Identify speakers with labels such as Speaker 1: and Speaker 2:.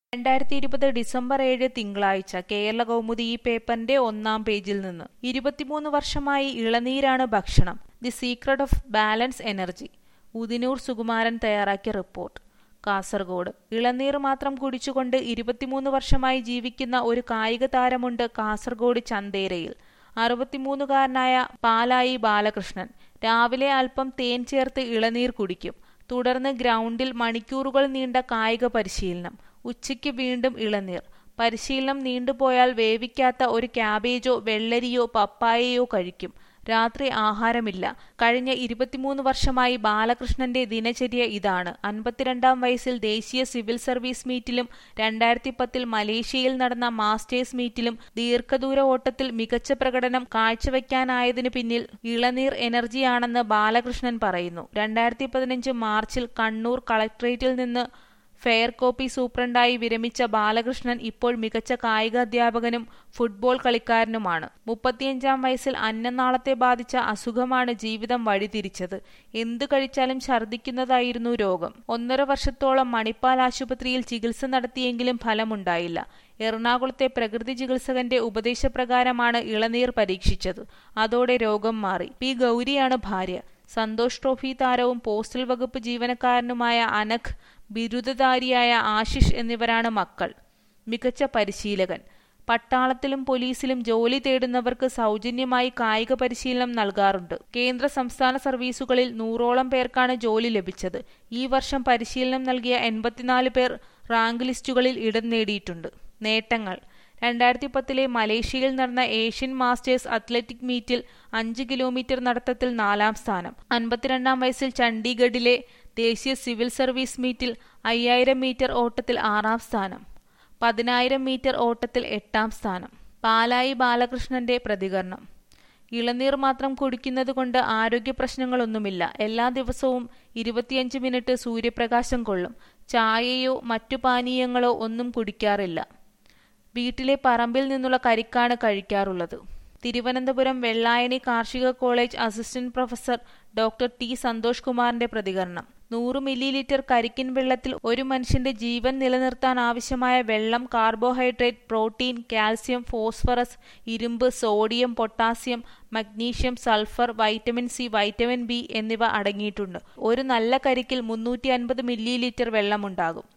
Speaker 1: രണ്ടായിരത്തി ഇരുപത് ഡിസംബർ ഏഴ് തിങ്കളാഴ്ച കേരള കൗമുദി ഈ പേപ്പറിന്റെ ഒന്നാം പേജിൽ നിന്ന് ഇരുപത്തിമൂന്ന് വർഷമായി ഇളനീരാണ് ഭക്ഷണം the secret of balance energy Udinur Sukumaran തയ്യാറാക്കിയ റിപ്പോർട്ട് കാസർഗോഡ് ഇളനീർ മാത്രം കുടിച്ചുകൊണ്ട് ഇരുപത്തിമൂന്ന് വർഷമായി ജീവിക്കുന്ന ഒരു കായിക താരമുണ്ട് കാസർഗോഡ് ചന്തേരയിൽ അറുപത്തിമൂന്നുകാരനായ പാലായി ബാലകൃഷ്ണൻ രാവിലെ അല്പം തേൻ ചേർത്ത് ഇളനീർ കുടിക്കും തുടർന്ന് ഗ്രൗണ്ടിൽ മണിക്കൂറുകൾ നീണ്ട കായിക പരിശീലനം ഉച്ചയ്ക്ക് വീണ്ടും ഇളനീർ പരിശീലനം നീണ്ടുപോയാൽ വേവിക്കാത്ത ഒരു ക്യാബേജോ വെള്ളരിയോ പപ്പായയോ കഴിക്കും രാത്രി ആഹാരമില്ല കഴിഞ്ഞ ഇരുപത്തിമൂന്ന് വർഷമായി ബാലകൃഷ്ണന്റെ ദിനചര്യ ഇതാണ് അൻപത്തിരണ്ടാം വയസ്സിൽ ദേശീയ സിവിൽ സർവീസ് മീറ്റിലും രണ്ടായിരത്തി പത്തിൽ മലേഷ്യയിൽ നടന്ന മാസ്റ്റേഴ്സ് മീറ്റിലും ദീർഘദൂര ഓട്ടത്തിൽ മികച്ച പ്രകടനം കാഴ്ചവെക്കാനായതിനു പിന്നിൽ ഇളനീർ എനർജിയാണെന്ന് ബാലകൃഷ്ണൻ പറയുന്നു രണ്ടായിരത്തി പതിനഞ്ച് മാർച്ചിൽ കണ്ണൂർ കളക്ട്രേറ്റിൽ നിന്ന് ഫെയർ കോപ്പി സൂപ്രണ്ടായി വിരമിച്ച ബാലകൃഷ്ണൻ ഇപ്പോൾ മികച്ച കായികാധ്യാപകനും ഫുട്ബോൾ കളിക്കാരനുമാണ് മുപ്പത്തിയഞ്ചാം വയസ്സിൽ അന്നനാളത്തെ ബാധിച്ച അസുഖമാണ് ജീവിതം വഴിതിരിച്ചത് എന്തു കഴിച്ചാലും ഛർദ്ദിക്കുന്നതായിരുന്നു രോഗം ഒന്നര വർഷത്തോളം മണിപ്പാൽ ആശുപത്രിയിൽ ചികിത്സ നടത്തിയെങ്കിലും ഫലമുണ്ടായില്ല എറണാകുളത്തെ പ്രകൃതി ചികിത്സകന്റെ ഉപദേശപ്രകാരമാണ് ഇളനീർ പരീക്ഷിച്ചത് അതോടെ രോഗം മാറി പി ഗൗരിയാണ് ഭാര്യ സന്തോഷ് ട്രോഫി താരവും പോസ്റ്റൽ വകുപ്പ് ജീവനക്കാരനുമായ അനഖ് ബിരുദധാരിയായ ആശിഷ് എന്നിവരാണ് മക്കൾ മികച്ച പരിശീലകൻ പട്ടാളത്തിലും പോലീസിലും ജോലി തേടുന്നവർക്ക് സൗജന്യമായി കായിക പരിശീലനം നൽകാറുണ്ട് കേന്ദ്ര സംസ്ഥാന സർവീസുകളിൽ നൂറോളം പേർക്കാണ് ജോലി ലഭിച്ചത് ഈ വർഷം പരിശീലനം നൽകിയ എൺപത്തിനാല് പേർ റാങ്ക് ലിസ്റ്റുകളിൽ ഇടം നേടിയിട്ടുണ്ട് നേട്ടങ്ങൾ രണ്ടായിരത്തി പത്തിലെ മലേഷ്യയിൽ നടന്ന ഏഷ്യൻ മാസ്റ്റേഴ്സ് അത്ലറ്റിക് മീറ്റിൽ അഞ്ച് കിലോമീറ്റർ നടത്തത്തിൽ നാലാം സ്ഥാനം അൻപത്തിരണ്ടാം വയസ്സിൽ ചണ്ഡീഗഡിലെ ദേശീയ സിവിൽ സർവീസ് മീറ്റിൽ അയ്യായിരം മീറ്റർ ഓട്ടത്തിൽ ആറാം സ്ഥാനം പതിനായിരം മീറ്റർ ഓട്ടത്തിൽ എട്ടാം സ്ഥാനം പാലായി ബാലകൃഷ്ണന്റെ പ്രതികരണം ഇളനീർ മാത്രം കുടിക്കുന്നത് കൊണ്ട് ആരോഗ്യ പ്രശ്നങ്ങളൊന്നുമില്ല എല്ലാ ദിവസവും ഇരുപത്തിയഞ്ച് മിനിറ്റ് സൂര്യപ്രകാശം കൊള്ളും ചായയോ മറ്റു പാനീയങ്ങളോ ഒന്നും കുടിക്കാറില്ല വീട്ടിലെ പറമ്പിൽ നിന്നുള്ള കരിക്കാണ് കഴിക്കാറുള്ളത് തിരുവനന്തപുരം വെള്ളായണി കാർഷിക college assistant professor doctor T Santhosh കുമാറിന്റെ പ്രതികരണം നൂറ് മില്ലി ലിറ്റർ കരിക്കിൻ വെള്ളത്തിൽ ഒരു മനുഷ്യന്റെ ജീവൻ നിലനിർത്താൻ ആവശ്യമായ വെള്ളം കാർബോഹൈഡ്രേറ്റ് പ്രോട്ടീൻ കാൽസ്യം ഫോസ്ഫറസ് ഇരുമ്പ് sodium potassium magnesium sulphur vitamin C vitamin B എന്നിവ അടങ്ങിയിട്ടുണ്ട് ഒരു നല്ല കരിക്കിൽ മുന്നൂറ്റി അൻപത് മില്ലി ലിറ്റർ വെള്ളമുണ്ടാകും